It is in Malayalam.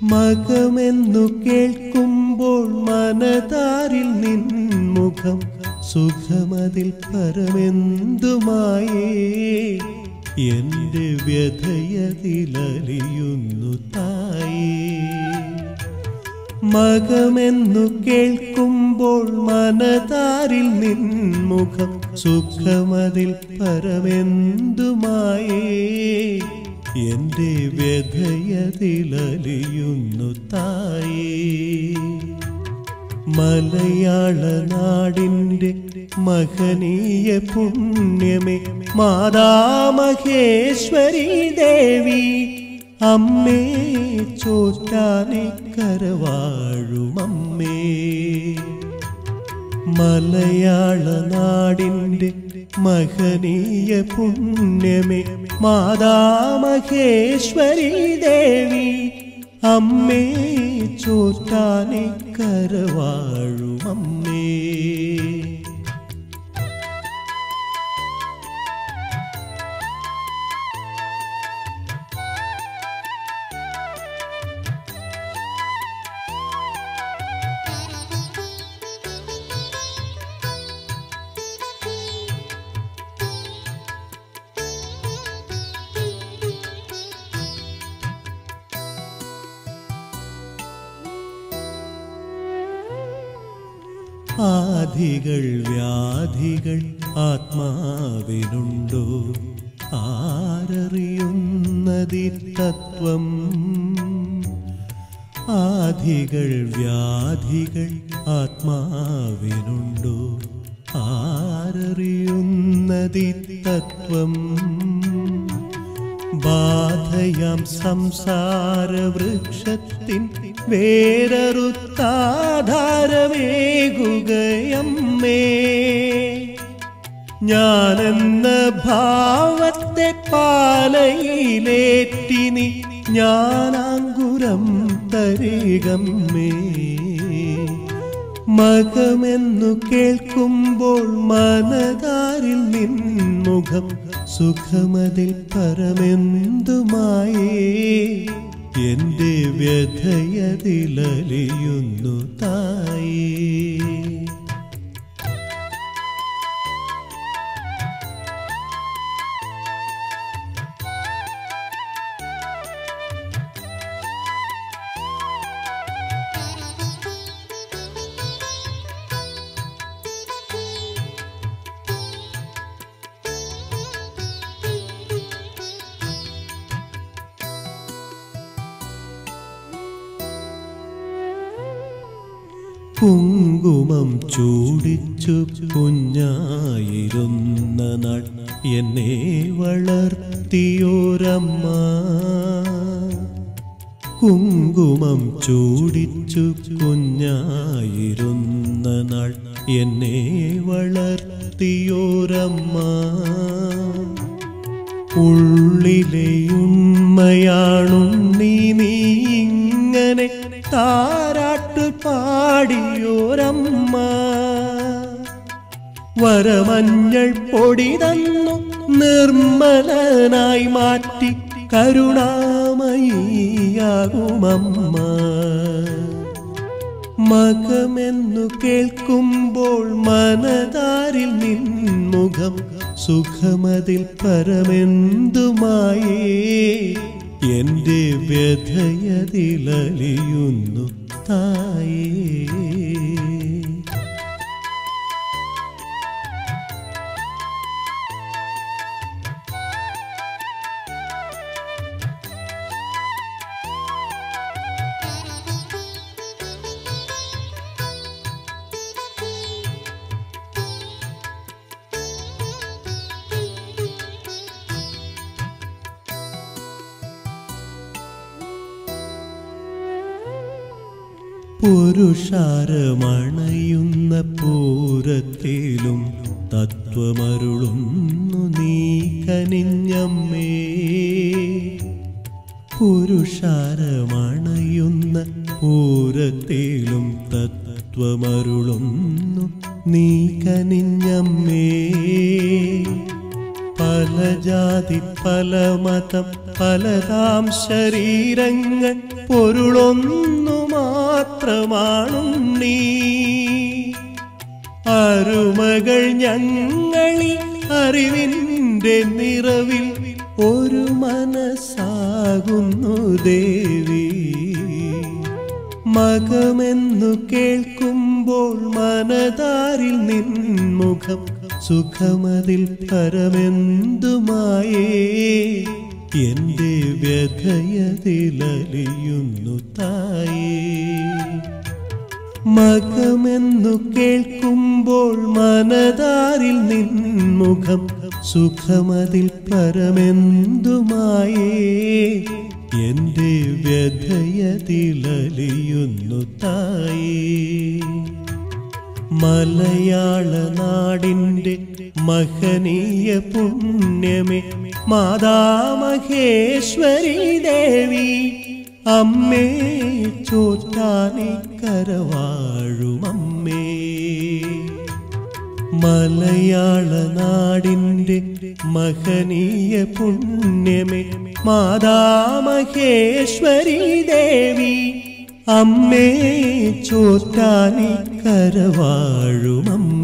മകമെന്നു കേൾക്കുമ്പോൾ മനതാരിൽ നിൻമുഖം സുഖമതിൽ പരമെന്തുമായേ എന്റെ വ്യഥയതിലലിയുന്നു തായേ മകമെന്നു കേൾക്കുമ്പോൾ മനതാരിൽ നിൻമുഖം സുഖമതിൽ പരമെന്തുമായേ എന്റെ വ്യഥയതിലലിയുന്നു തായേ മലയാള നാടിൻ്റെ മഹനീയ പുണ്യമേ മാതാമഹേശ്വരി ദേവി അമ്മേ ചോറ്റാനെ കരവാഴുമമ്മേ മലയാള നാടിൻ്റെ മഹനീയ പുണ്യമേ മാതാമഹേശ്വരി ദേവി അമ്മേ ചോറ്റാനെ കരവാഴുമമ്മേ ആധികൾ വ്യാധികൾ ആത്മാവിനുണ്ടോ ആരറിയുന്നതി തത്വം ആധികൾ വ്യാധികൾ ആത്മാവിനുണ്ടോ ആരറിയുന്നതി തത്വം ബാധയാം സംസാര വൃക്ഷത്തിൻ വേരറുത്താധാരമേകുകയമ്മേ ഞാനെന്ന ഭാവത്തെ പാലയിലേറ്റി നീ ഞാനാങ്കുരം തരികമ്മേ മകമെന്നു കേൾക്കുമ്പോൾ മനതാരിൽ നിൻമുഖം സുഖമതിൽ പരമെന്തുമായേ എന്റെ വ്യഥയതിലലിയുന്നു തായേ കുങ്കുമം ചൂടിച്ചു കുഞ്ഞായിരുന്ന നാൾ എന്നെ വളർത്തിയോരമ്മ കുങ്കുമം ചൂടിച്ചു കുഞ്ഞായിരുന്ന നാൾ എന്നെ വളർത്തിയോരമ്മ ഉള്ളിലെയുണ്മയാണുണ്ണി നീ ഇങ്ങനെ താരാട്ട് പാടിയോരമ്മ വരമഞ്ഞൾ പൊടി തന്നു നിർമ്മലനായി മാറ്റി കരുണാമയിയാകുമമ്മ മകമെന്നു കേൾക്കുമ്പോൾ മനതാരിൽ നിൻമുഖം സുഖമതിൽ പരമെന്തുമായേ എന്റെ വ്യഥയതിലലിയുന്നു തായേ പുരുഷാരമണയുന്ന പൂരത്തിലും തത്വമരുളുന്നു നീ കനിഞ്ഞമ്മേ പുരുഷാരമണയുന്ന പൂരത്തിലും തത്വമരുളുന്നു നീ കനിഞ്ഞമ്മേ പല ജാതി പല മതം പലതാം ശരീരങ്ങൾ പൊരുളൊന്നു മാത്രമാണുണ്ണീ അരുമകൾ ഞങ്ങളിൽ അറിവിൻ്റെ നിറവിൽ ഒരു മനസ്സാകുന്നു ദേവി മകമെന്നു കേൾക്കുമ്പോൾ മനതാരിൽ നിൻമുഖം സുഖമതിൽ പരമെന്തുമായേ എന്റെ വ്യഥയതിലലിയുന്നു തായേ മകമെന്നു കേൾക്കുമ്പോൾ മനതാരിൽ നിൻമുഖം സുഖമതിൽ പരമെന്തുമായേ എന്റെ വ്യഥയതിലലിയുന്നു തായേ മലയാള നാടിൻ്റെ മഹനീയ പുണ്യമേ മാതാമഹേശ്വരി ദേവി അമ്മേ ചോറ്റാനി കരവാഴുമമ്മേ മലയാള നാടിൻ്റെ മഹനീയ പുണ്യമേ മാതാമഹേശ്വരി ദേവി അമ്മേ ചോറ്റാനി കരവാഴുമമ്മേ